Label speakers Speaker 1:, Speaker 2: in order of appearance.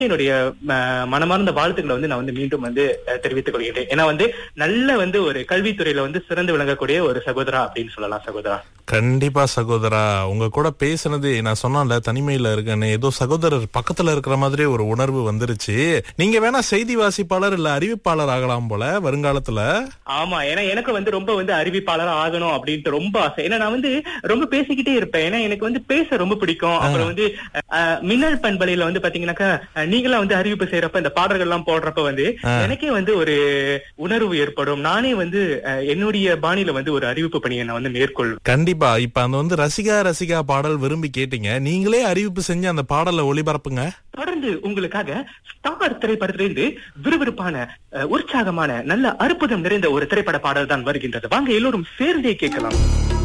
Speaker 1: என்னுடைய ம- மனமார்ந்த வாழ்த்துக்களை வந்து நான் வந்து மீண்டும் வந்து அஹ், தெரிவித்துக் கொள்கிறேன் ஏன்னா வந்து நல்ல வந்து ஒரு கல்வித்துறையில வந்து சிறந்து விளங்கக்கூடிய ஒரு சகோதரா அப்படின்னு சொல்லலாம் சகோதரா
Speaker 2: கண்டிப்பா சகோதரா உங்க கூட பேசுனது நான் சொன்னேன்ல தனிமையில இருக்கேன்னு ஏதோ சகோதரர் பக்கத்துல இருக்கிற மாதிரி ஒரு உணர்வு வந்துருச்சு நீங்க வேணா செய்தி வாசிப்பாளர் இல்ல அறிவிப்பாளர் ஆகலாம் போல வருங்காலத்துல
Speaker 1: ஆமா ஏன்னா எனக்கு வந்து ரொம்ப வந்து அறிவிப்பாளரா ஆகணும் அப்படின்ட்டு ரொம்ப ஆசை ஏன்னா நான் வந்து ரொம்ப பேசிக்கிட்டே இருப்பேன் ஏன்னா எனக்கு வந்து பேச ரொம்ப பிடிக்கும் அப்புறம் வந்து அஹ், மின்னல் பண்பலையில வந்து பாத்தீங்கன்னாக்கா அஹ், நீங்களாம் வந்து அறிவிப்பு செய்யறப்ப இந்த பாடல்கள் எல்லாம் போடுறப்ப வந்து எனக்கே வந்து ஒரு உணர்வு ஏற்படும் நானே வந்து அஹ், என்னுடைய பாணியில வந்து ஒரு அறிவிப்பு பணியை நான் வந்து மேற்கொள்வேன்
Speaker 2: கண்டிப்பா இப்ப அந்த வந்து ரசிகா ரசிகா பாடல் விரும்பி கேட்டீங்க நீங்களே அறிவிப்பு செஞ்சு அந்த பாடலை ஒளிபரப்புங்க
Speaker 1: தொடர்ந்து உங்களுக்காக ஸ்டார் திரைப்படத்திலிருந்து விறுவிறுப்பான அஹ், உற்சாகமான நல்ல அற்புதம் நிறைந்த ஒரு திரைப்பட பாடல் தான் வருகின்றது வாங்க எல்லோரும் சேர்ந்தே கேட்கலாம்